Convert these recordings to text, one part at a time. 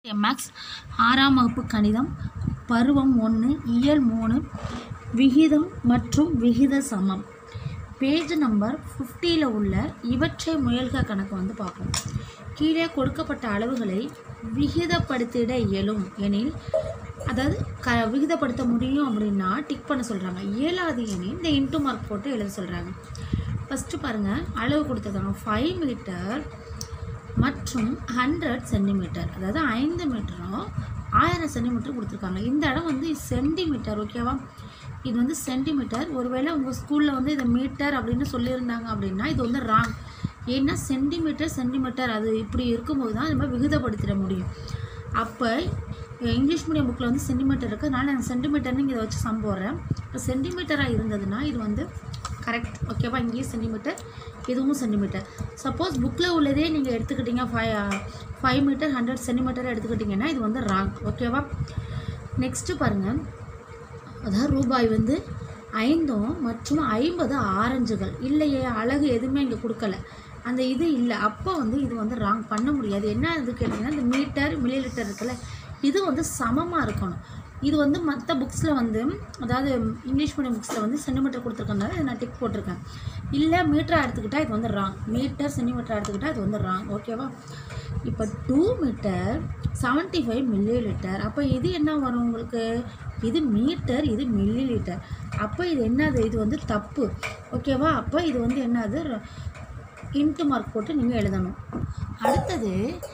maths ஆறாம் வகுப்பு கணிதம் பருவம் ஒன்று இயல் மூணு விகிதம் மற்றும் விகித சமம் பேஜ் நம்பர் ஃபிஃப்டியில் உள்ள இவற்றை முயல்க கணக்கு வந்து பார்ப்போம் கீழே கொடுக்கப்பட்ட அளவுகளை விகிதப்படுத்திட இயலும் எனில் அதாவது க விகிதப்படுத்த முடியும் அப்படின்னா டிக் பண்ண சொல்கிறாங்க இயலாது எனில் இந்த இன்ட்டு மார்க் போட்டு எழுத சொல்கிறாங்க ஃபஸ்ட்டு பாருங்கள் அளவு கொடுத்துருக்காங்க ஃபைவ் மீட்டர் மற்றும் ஹண்ட்ரட் சென்டிமீட்டர் அதாவது ஐந்து மீட்டரும் ஆயிரம் சென்டிமீட்டர் கொடுத்துருக்காங்க இந்த இடம் வந்து சென்டிமீட்டர் ஓகேவா இது வந்து சென்டிமீட்டர் ஒருவேளை உங்கள் ஸ்கூலில் வந்து இதை மீட்டர் அப்படின்னு சொல்லியிருந்தாங்க அப்படின்னா இது வந்து ராங் ஏன்னா சென்டிமீட்டர் சென்டிமீட்டர் அது இப்படி இருக்கும்போது தான் நம்ம விகிதப்படுத்திட முடியும் அப்போ இங்கிலீஷ் மீடியம் புக்கில் வந்து சென்டிமீட்டர் இருக்குது அதனால் நான் சென்டிமீட்டர்னு இதை வச்சு சம் போடுறேன் இப்போ சென்டிமீட்டராக இருந்ததுன்னா இது வந்து கரெக்ட் ஓகேவா இங்கேயும் சென்டிமீட்டர் இதுவும் சென்டிமீட்டர் சப்போஸ் புக்கில் உள்ளதே நீங்கள் எடுத்துக்கிட்டீங்க five five metre hundred centimetre எடுத்துக்கிட்டிங்கன்னா இது வந்து ராங் ஓகேவா நெக்ஸ்ட்டு பாருங்கள் அதாவது ரூபாய் வந்து ஐந்தும் மற்றும் ஐம்பது ஆரஞ்சுகள் இல்லையே அழகு எதுவுமே இங்கே கொடுக்கல அந்த இது இல்லை அப்போ வந்து இது வந்து ராங் பண்ண முடியாது என்ன இது கேட்டிங்கன்னா இந்த மீட்டர் மில்லி லிட்டர் இருக்குல்ல இது வந்து சமமாக இருக்கணும் இது வந்து மற்ற புக்ஸில் வந்து அதாவது இங்கிலீஷ் மீடியம் புக்ஸில் வந்து சென்டிமீட்டர் கொடுத்துருக்கனால இதை நான் டிக் போட்டிருக்கேன் இல்லை மீட்டராக எடுத்துக்கிட்டால் இது வந்து ராங் மீட்டர் சென்டிமீட்டர் எடுத்துக்கிட்டால் இது வந்து ராங் ஓகேவா இப்போ two metre seventy five millilitre அப்போ இது என்ன வரும் உங்களுக்கு இது மீட்டர் இது மில்லி லிட்டர் அப்போ இது என்னது இது வந்து தப்பு ஓகேவா அப்போ இது வந்து என்னது இன்ட்டு மார்க் போட்டு நீங்கள் எழுதணும் அடுத்தது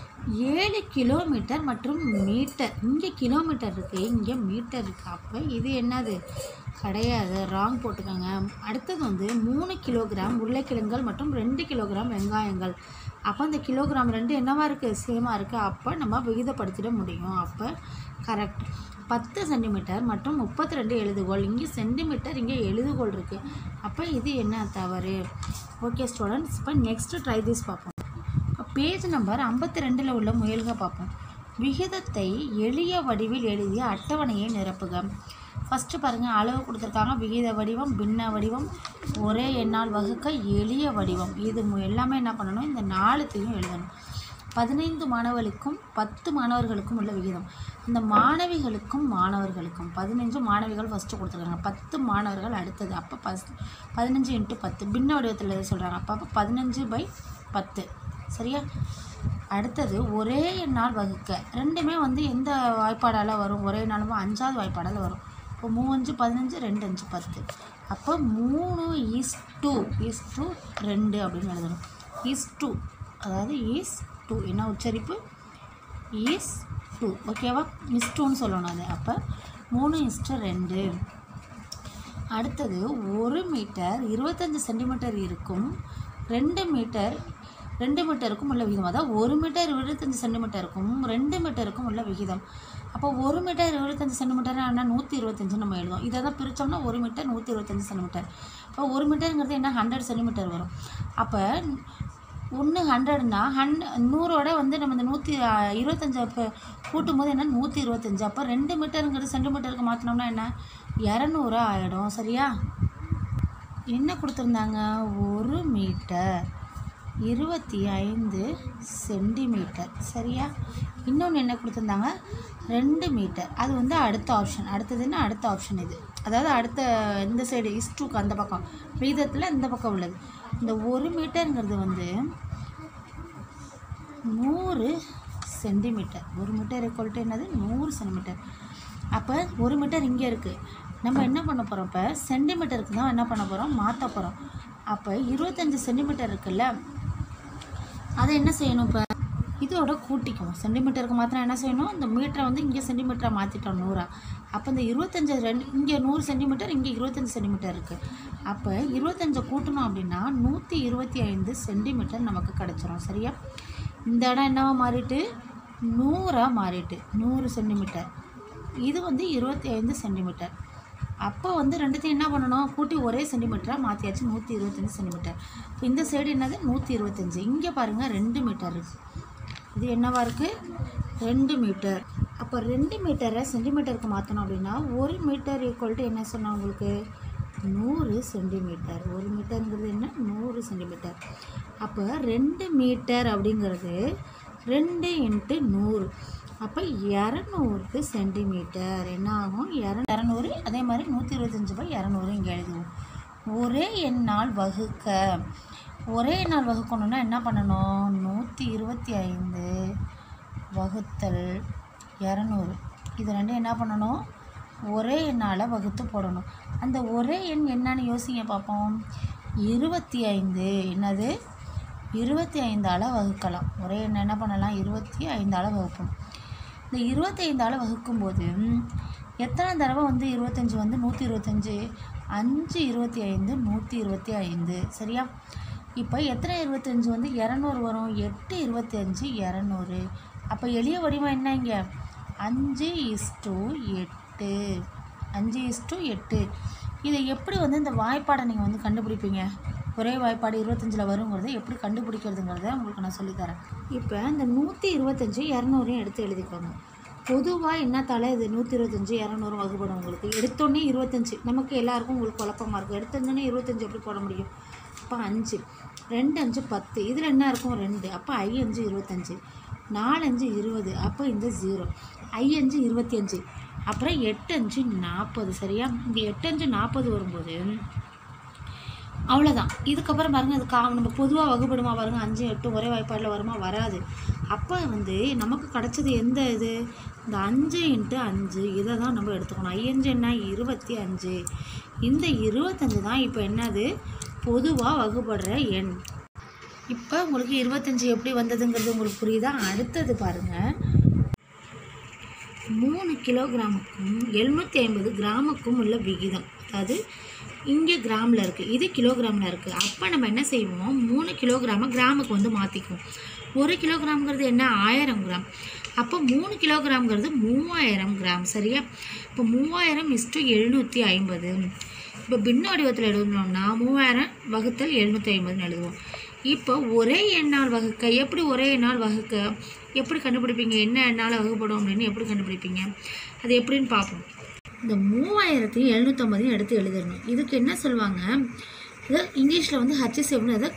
ஏழு கிலோமீட்டர் மற்றும் மீட்டர் இங்கே கிலோமீட்டர் இருக்குது இங்கே மீட்டர் இருக்குது அப்போ இது என்னது கிடையாது ராங் போட்டுக்கோங்க அடுத்தது வந்து மூணு கிலோகிராம் உருளைக்கிழங்குகள் மற்றும் ரெண்டு கிலோகிராம் வெங்காயங்கள் அப்போ அந்த கிலோகிராம் ரெண்டு என்னவா இருக்குது சேமாக இருக்குது அப்போ நம்ம விகிதப்படுத்திட முடியும் அப்போ கரெக்ட் பத்து சென்டிமீட்டர் மற்றும் முப்பத்தி ரெண்டு எழுதுகோள் இங்கே சென்டிமீட்டர் இங்கே எழுதுகோள் இருக்குது அப்போ இது என்ன தவறு ஓகே ஸ்டூடெண்ட்ஸ் இப்போ நெக்ஸ்ட்டு ட்ரை திஸ் பார்ப்போம் பேஜ் நம்பர் ஐம்பத்தி ரெண்டில் உள்ள முயல்க பார்ப்போம் விகிதத்தை எளிய வடிவில் எழுதிய அட்டவணையை நிரப்புக ஃபஸ்ட்டு பாருங்கள் அளவு கொடுத்துருக்காங்க விகித வடிவம் பின்ன வடிவம் ஒரே எண்ணால் வகுக்க எளிய வடிவம் இது மு- எல்லாமே என்ன பண்ணணும் இந்த நாலுத்தையும் எழுதணும் பதினைந்து மாணவர்களுக்கும் பத்து மாணவர்களுக்கும் உள்ள விகிதம் இந்த மாணவிகளுக்கும் மாணவர்களுக்கும் பதினஞ்சு மாணவிகள் ஃபஸ்ட்டு கொடுத்துருக்காங்க பத்து மாணவர்கள் அடுத்தது அப்போ பஸ் பதினஞ்சு இன்ட்டு பத்து பின்ன வடிவத்தில் எது சொல்கிறாங்க அப்போ அப்போ பதினஞ்சு பை பத்து சரியா அடுத்தது ஒரே எண்ணால் வகுக்க ரெண்டுமே வந்து எந்த வாய்ப்பாடால் வரும் ஒரே நாளும் அஞ்சாவது வாய்ப்பாடால் வரும் இப்போ மூவஞ்சு பதினஞ்சு ரெண்டு அஞ்சு பத்து அப்போ மூணு இஸ் டூ இஸ் டூ ரெண்டு அப்படின்னு எழுதணும் இஸ் டூ அதாவது இஸ் டூ என்ன உச்சரிப்பு இஸ் டூ ஓகேவா இஸ் டூன்னு சொல்லணும் அது அப்போ மூணு இஸ்ட்டு ரெண்டு அடுத்தது ஒரு மீட்டர் இருபத்தஞ்சி சென்டிமீட்டர் இருக்கும் ரெண்டு மீட்டர் ரெண்டு மீட்டருக்கும் உள்ள விகிதம் அதாவது ஒரு மீட்டர் இருபத்தஞ்சி சென்டிமீட்டருக்கும் ரெண்டு மீட்டருக்கும் உள்ள விகிதம் அப்போ ஒரு மீட்டர் இருபத்தஞ்சி சென்டிமீட்டர் ஆனால் நூற்றி இருபத்தஞ்சு நம்ம எழுதுவோம் இதை தான் பிரித்தோம்னா ஒரு மீட்டர் நூற்றி இருபத்தஞ்சி சென்டிமீட்டர் இப்போ ஒரு மீட்டருங்கிறது என்ன ஹண்ட்ரட் சென்டிமீட்டர் வரும் அப்போ ஒன்று ஹண்ட்ரட்னா ஹன் நூறோட வந்து நம்ம இந்த நூற்றி இருபத்தஞ்சு அப்போ கூட்டும் போது என்ன நூற்றி இருபத்தஞ்சு அப்போ ரெண்டு மீட்டருங்கிறது சென்டிமீட்டருக்கு மாற்றினோம்னா என்ன இரநூறு ஆகிடும் சரியா என்ன கொடுத்துருந்தாங்க ஒரு மீட்டர் இருபத்தி ஐந்து சென்டிமீட்டர் சரியா இன்னொன்று என்ன கொடுத்துருந்தாங்க ரெண்டு மீட்டர் அது வந்து அடுத்த ஆப்ஷன் அடுத்ததுன்னா அடுத்த ஆப்ஷன் இது அதாவது அடுத்த இந்த சைடு இஸ்டூக்கு அந்த பக்கம் விகிதத்தில் இந்த பக்கம் உள்ளது இந்த ஒரு மீட்டருங்கிறது வந்து நூறு சென்டிமீட்டர் ஒரு மீட்டர் ஈக்குவல் என்னது நூறு சென்டிமீட்டர் அப்போ ஒரு மீட்டர் இங்கே இருக்குது நம்ம என்ன பண்ண போகிறோம் இப்போ சென்டிமீட்டருக்கு தான் என்ன பண்ண போகிறோம் மாற்ற போகிறோம் அப்போ இருபத்தஞ்சி சென்டிமீட்டர் இருக்குல்ல அதை என்ன செய்யணும் இப்போ இதோட கூட்டிக்குவோம் சென்டிமீட்டருக்கு மாத்திரம் என்ன செய்யணும் இந்த மீட்டரை வந்து இங்கே சென்டிமீட்டரை மாற்றிட்டோம் நூறா அப்போ இந்த இருபத்தஞ்சு ரெண்டு இங்கே நூறு சென்டிமீட்டர் இங்கே இருபத்தஞ்சி சென்டிமீட்டர் இருக்குது அப்போ இருபத்தஞ்சை கூட்டணும் அப்படின்னா நூற்றி இருபத்தி ஐந்து சென்டிமீட்டர் நமக்கு கிடச்சிரும் சரியா இந்த இடம் என்னவா மாறிட்டு நூறாக மாறிட்டு நூறு சென்டிமீட்டர் இது வந்து இருபத்தி ஐந்து சென்டிமீட்டர் அப்போ வந்து ரெண்டுத்தையும் என்ன பண்ணணும் கூட்டி ஒரே சென்டிமீட்டராக மாற்றியாச்சு நூற்றி இருபத்தஞ்சி சென்டிமீட்டர் இப்போ இந்த சைடு என்னது நூற்றி இருபத்தஞ்சி இங்கே பாருங்கள் ரெண்டு மீட்டர் இருக்குது இது என்னவா இருக்குது ரெண்டு மீட்டர் அப்போ ரெண்டு மீட்டரை சென்டிமீட்டருக்கு மாற்றணும் அப்படின்னா ஒரு மீட்டர் ஈக்குவல் டு என்ன சொன்னால் உங்களுக்கு நூறு சென்டிமீட்டர் ஒரு மீட்டருங்கிறது என்ன நூறு சென்டிமீட்டர் அப்போ ரெண்டு மீட்டர் அப்படிங்கிறது ரெண்டு இன்ட்டு நூறு அப்போ இரநூறுக்கு சென்டிமீட்டர் என்ன ஆகும் இர இரநூறு அதே மாதிரி நூற்றி இருபத்தஞ்சி பை இரநூறு இங்கே எழுதுவோம் ஒரே எண்ணால் வகுக்க ஒரே எண்ணால் வகுக்கணும்னா என்ன பண்ணணும் நூற்றி இருபத்தி ஐந்து வகுத்தல் இரநூறு இது ரெண்டும் என்ன பண்ணணும் ஒரே எண்ணால் வகுத்து போடணும் அந்த ஒரே எண் என்னன்னு யோசிங்க பார்ப்போம் இருபத்தி ஐந்து என்னது இருபத்தி ஐந்தால் வகுக்கலாம் ஒரே எண் என்ன பண்ணலாம் இருபத்தி ஐந்தால் வகுப்போம் இந்த இருபத்தி ஐந்தால் வகுக்கும்போது எத்தனை தடவை வந்து இருபத்தஞ்சி வந்து நூற்றி இருபத்தஞ்சி அஞ்சு இருபத்தி ஐந்து நூற்றி இருபத்தி ஐந்து சரியா இப்போ எத்தனை இருபத்தஞ்சி வந்து இரநூறு வரும் எட்டு இருபத்தி அஞ்சு இரநூறு அப்போ எளிய வடிவம் என்ன இங்கே அஞ்சு இஸ் டு எட்டு அஞ்சு இஸ் டு எட்டு இதை எப்படி வந்து இந்த வாய்ப்பாடை நீங்கள் வந்து கண்டுபிடிப்பீங்க ஒரே வாய்ப்பாடு இருபத்தஞ்சில் வருங்கிறத எப்படி கண்டுபிடிக்கிறதுங்கிறத உங்களுக்கு நான் சொல்லித்தரேன் இப்போ இந்த நூற்றி இருபத்தஞ்சி இரநூறையும் எடுத்து எழுதிக்கோங்க பொதுவாக என்ன தலை இது நூற்றி இருபத்தஞ்சி இரநூறு வகுப்படும் உங்களுக்கு எடுத்தோடனே இருபத்தஞ்சி நமக்கு எல்லாருக்கும் உங்களுக்கு குழப்பமாக இருக்கும் எடுத்தோடனே இருபத்தஞ்சி எப்படி போட முடியும் அப்போ அஞ்சு ரெண்டு அஞ்சு பத்து இதில் என்ன இருக்கும் ரெண்டு அப்போ ஐ அஞ்சு இருபத்தஞ்சி நாலஞ்சு இருபது அப்போ இந்த ஜீரோ ஐ அஞ்சு இருபத்தி அஞ்சு அப்புறம் எட்டு அஞ்சு நாற்பது சரியா இந்த எட்டு அஞ்சு நாற்பது வரும்போது அவ்வளோதான் இதுக்கப்புறம் பாருங்கள் அது கா நம்ம பொதுவாக வகுப்படுமா பாருங்க அஞ்சு எட்டு ஒரே வாய்ப்பாடில் வருமா வராது அப்போ வந்து நமக்கு கிடச்சது எந்த இது இந்த அஞ்சு இன்ட்டு அஞ்சு இதை தான் நம்ம எடுத்துக்கணும் ஐயஞ்சு என்ன இருபத்தி அஞ்சு இந்த இருபத்தஞ்சு தான் இப்போ என்னது பொதுவாக வகுப்படுற எண் இப்போ உங்களுக்கு இருபத்தஞ்சி எப்படி வந்ததுங்கிறது உங்களுக்கு புரியுதா அடுத்தது பாருங்கள் மூணு கிலோகிராமுக்கும் எழுநூற்றி ஐம்பது கிராமுக்கும் உள்ள விகிதம் அதாவது இங்கே கிராமில் இருக்குது இது கிலோகிராமில் இருக்குது அப்போ நம்ம என்ன செய்வோம் மூணு கிலோகிராமை கிராமுக்கு வந்து மாற்றிக்குவோம் ஒரு கிலோகிராம்ங்கிறது என்ன ஆயிரம் கிராம் அப்போ மூணு கிலோகிராம்ங்கிறது மூவாயிரம் கிராம் சரியா இப்போ மூவாயிரம் இஸ்டு எழுநூற்றி ஐம்பது இப்போ பின்ன வடிவத்தில் எழுதணும்னா மூவாயிரம் வகுத்தல் எழுநூற்றி ஐம்பதுன்னு எழுதுவோம் இப்போ ஒரே எண்ணால் வகுக்க எப்படி ஒரே எண்ணால் வகுக்க எப்படி கண்டுபிடிப்பீங்க என்ன எண்ணால் வகுப்படும் அப்படின்னு எப்படி கண்டுபிடிப்பீங்க அது எப்படின்னு பார்ப்போம் இந்த மூவாயிரத்தையும் எழுநூற்றம்பதையும் எடுத்து எழுதிடணும் இதுக்கு என்ன சொல்லுவாங்க இதை இங்கிலீஷில் வந்து ஹச்சிசெவ்னு அதை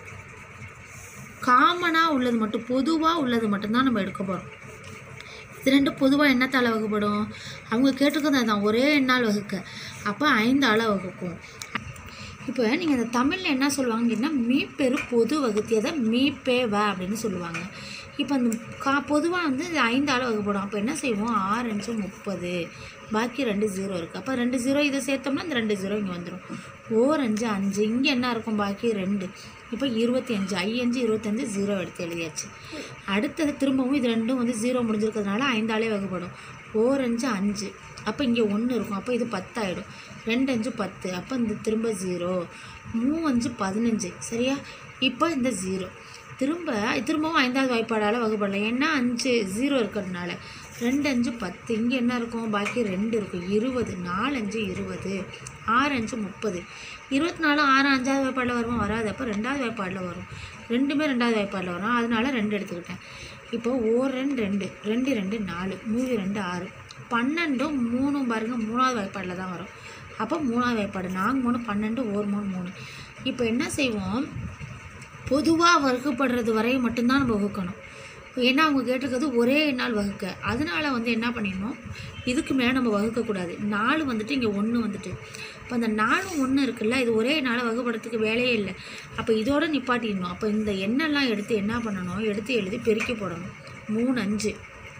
காமனாக உள்ளது மட்டும் பொதுவாக உள்ளது மட்டும்தான் நம்ம எடுக்க போகிறோம் இது ரெண்டும் பொதுவாக என்னத்தால் வகுப்படும் அவங்க கேட்டிருக்கிறது அதான் ஒரே எண்ணால் வகுக்க அப்போ ஐந்தால் வகுக்கும் இப்போ நீங்கள் இந்த தமிழில் என்ன சொல்லுவாங்கன்னா மீப்பெரு பொது வகுத்தியதை மீப்பேவ அப்படின்னு சொல்லுவாங்க இப்போ அந்த கா பொதுவாக வந்து இது ஐந்தால் வகுப்படும் அப்போ என்ன செய்வோம் ஆறு அஞ்சு முப்பது பாக்கி ரெண்டு ஜீரோ இருக்குது அப்போ ரெண்டு ஜீரோ இதை சேர்த்தோம்னா இந்த ரெண்டு ஜீரோ இங்கே வந்துடும் ஓர் அஞ்சு அஞ்சு இங்கே என்ன இருக்கும் பாக்கி ரெண்டு இப்போ இருபத்தி அஞ்சு ஐ அஞ்சு இருபத்தஞ்சு ஜீரோ எடுத்து எழுதியாச்சு அடுத்தது திரும்பவும் இது ரெண்டும் வந்து ஜீரோ முடிஞ்சிருக்கிறதுனால ஐந்தாலே வகுப்படும் ஓர் அஞ்சு அஞ்சு அப்போ இங்கே ஒன்று இருக்கும் அப்போ இது பத்தாயிடும் ரெண்டு அஞ்சு பத்து அப்போ இந்த திரும்ப ஜீரோ மூ அஞ்சு பதினஞ்சு சரியா இப்போ இந்த ஜீரோ திரும்ப திரும்பவும் ஐந்தாவது வாய்ப்பாடால் வகுப்படலாம் ஏன்னா அஞ்சு ஜீரோ இருக்கிறதுனால ரெண்டு அஞ்சு பத்து இங்கே என்ன இருக்கும் பாக்கி ரெண்டு இருக்கும் இருபது நாலு அஞ்சு இருபது ஆறு அஞ்சு முப்பது இருபத்தி நாலு ஆறு அஞ்சாவது வாய்ப்பாடில் வருமா வராது அப்போ ரெண்டாவது வாய்ப்பாடில் வரும் ரெண்டுமே ரெண்டாவது வாய்ப்பாடில் வரும் அதனால ரெண்டு எடுத்துக்கிட்டேன் இப்போ ஓர் ரெண்டு ரெண்டு ரெண்டு ரெண்டு நாலு மூணு ரெண்டு ஆறு பன்னெண்டும் மூணும் பாருங்கள் மூணாவது வாய்ப்பாடில் தான் வரும் அப்போ மூணாவது வாய்ப்பாடு நான்கு மூணு பன்னெண்டு ஓர் மூணு மூணு இப்போ என்ன செய்வோம் பொதுவாக வகுப்படுறது வரை மட்டும்தான் நம்ம வகுக்கணும் ஏன்னா அவங்க கேட்டிருக்கிறது ஒரே நாள் வகுக்க அதனால வந்து என்ன பண்ணிடணும் இதுக்கு மேலே நம்ம வகுக்கக்கூடாது நாலு வந்துட்டு இங்கே ஒன்று வந்துட்டு இப்போ அந்த நாலு ஒன்று இருக்குல்ல இது ஒரே நாளை வகுப்படுறதுக்கு வேலையே இல்லை அப்போ இதோட நிப்பாட்டிடணும் அப்போ இந்த எண்ணெல்லாம் எடுத்து என்ன பண்ணணும் எடுத்து எழுதி பெருக்கி போடணும் மூணு அஞ்சு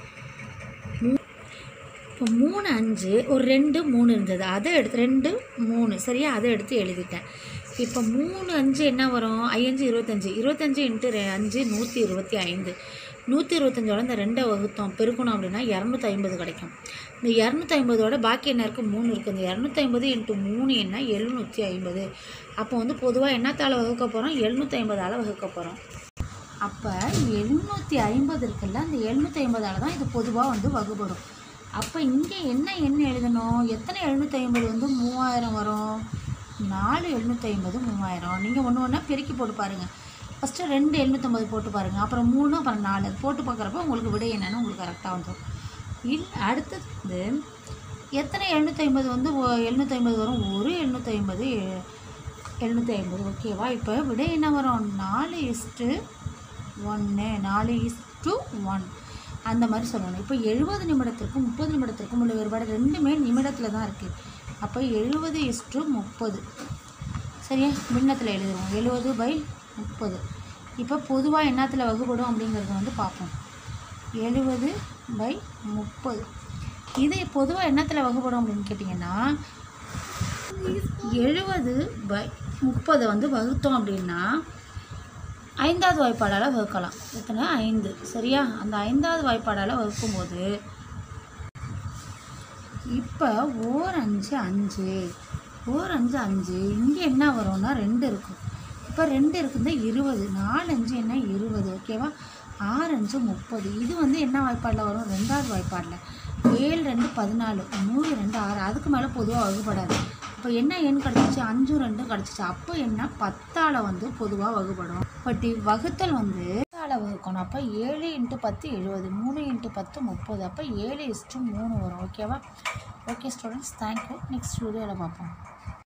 இப்போ மூணு அஞ்சு ஒரு ரெண்டு மூணு இருந்தது அதை எடுத்து ரெண்டு மூணு சரியா அதை எடுத்து எழுதிட்டேன் இப்போ மூணு அஞ்சு என்ன வரும் ஐயஞ்சு இருபத்தஞ்சு இருபத்தஞ்சு இன்ட்டு ரெ அஞ்சு நூற்றி இருபத்தி ஐந்து நூற்றி இருபத்தஞ்சோட இந்த ரெண்டை வகுத்தோம் பெருக்கணும் அப்படின்னா இரநூத்தி ஐம்பது கிடைக்கும் இந்த இரநூத்தி ஐம்பதோட பாக்கி என்ன இருக்குது மூணு இருக்குது இந்த இரநூத்தி ஐம்பது இன்ட்டு மூணு என்ன எழுநூற்றி ஐம்பது அப்போ வந்து பொதுவாக என்னத்தால் வகுக்க போகிறோம் எழுநூற்றி ஐம்பதால் வகுக்க போகிறோம் அப்போ எழுநூற்றி ஐம்பது இருக்குல்ல அந்த எழுநூற்றி ஐம்பதால் தான் இது பொதுவாக வந்து வகுப்படும் அப்போ இங்கே என்ன எண்ணு எழுதணும் எத்தனை எழுநூற்றி ஐம்பது வந்து மூவாயிரம் வரும் நாலு எழுநூற்றி ஐம்பது மூவாயிரம் நீங்கள் ஒன்று ஒன்றா பெருக்கி போட்டு பாருங்கள் ஃபஸ்ட்டு ரெண்டு எழுநூற்றம்பது போட்டு பாருங்கள் அப்புறம் மூணு அப்புறம் நாலு அது போட்டு பார்க்குறப்ப உங்களுக்கு விடை என்னன்னு உங்களுக்கு கரெக்டாக வந்துடும் இல்லை அடுத்தது வந்து எத்தனை எழுநூற்றி ஐம்பது வந்து எழுநூற்றி ஐம்பது வரும் ஒரு எழுநூற்றி ஐம்பது எழுநூற்றி ஐம்பது ஓகேவா இப்போ விடை என்ன வரும் நாலு இஸ்ட்டு ஒன்று நாலு இஸ்டு ஒன் அந்த மாதிரி சொல்லணும் இப்போ எழுபது நிமிடத்திற்கும் முப்பது நிமிடத்திற்கும் உள்ள வேறுபாடு ரெண்டுமே நிமிடத்தில் தான் இருக்குது அப்போ எழுபது இஸ்டு முப்பது சரியா பின்னத்தில் எழுதுவோம் எழுபது பை முப்பது இப்போ பொதுவாக என்னத்தில் வகுப்படும் அப்படிங்கிறத வந்து பார்ப்போம் எழுபது பை முப்பது இது பொதுவாக என்னத்தில் வகுப்படும் அப்படின்னு கேட்டிங்கன்னா எழுபது பை முப்பதை வந்து வகுத்தோம் அப்படின்னா ஐந்தாவது வாய்ப்பாடால் வகுக்கலாம் எத்தனை ஐந்து சரியா அந்த ஐந்தாவது வாய்ப்பாடால் வகுக்கும்போது இப்போ ஓர் அஞ்சு அஞ்சு ஓர் அஞ்சு அஞ்சு இங்கே என்ன வரும்னா ரெண்டு இருக்கும் இப்போ ரெண்டு இருக்குது இருபது நாலு அஞ்சு என்ன இருபது ஓகேவா ஆறு அஞ்சு முப்பது இது வந்து என்ன வாய்ப்பாடில் வரும் ரெண்டாவது வாய்ப்பாடில் ஏழு ரெண்டு பதினாலு மூணு ரெண்டு ஆறு அதுக்கு மேலே பொதுவாக வகுப்படாது இப்போ என்ன எண் கிடச்சிச்சு அஞ்சும் ரெண்டும் கிடச்சிச்சு அப்போ என்ன பத்தால் வந்து பொதுவாக வகுப்படும் பட் வகுத்தல் வந்து பத்தால் வகுக்கணும் அப்போ ஏழு இன்ட்டு பத்து எழுபது மூணு இன்ட்டு பத்து முப்பது அப்போ ஏழு இஸ்ட்டு மூணு வரும் ஓகேவா ஓகே ஸ்டூடெண்ட்ஸ் தேங்க்யூ நெக்ஸ்ட் வீடியோவில் பார்ப்போம்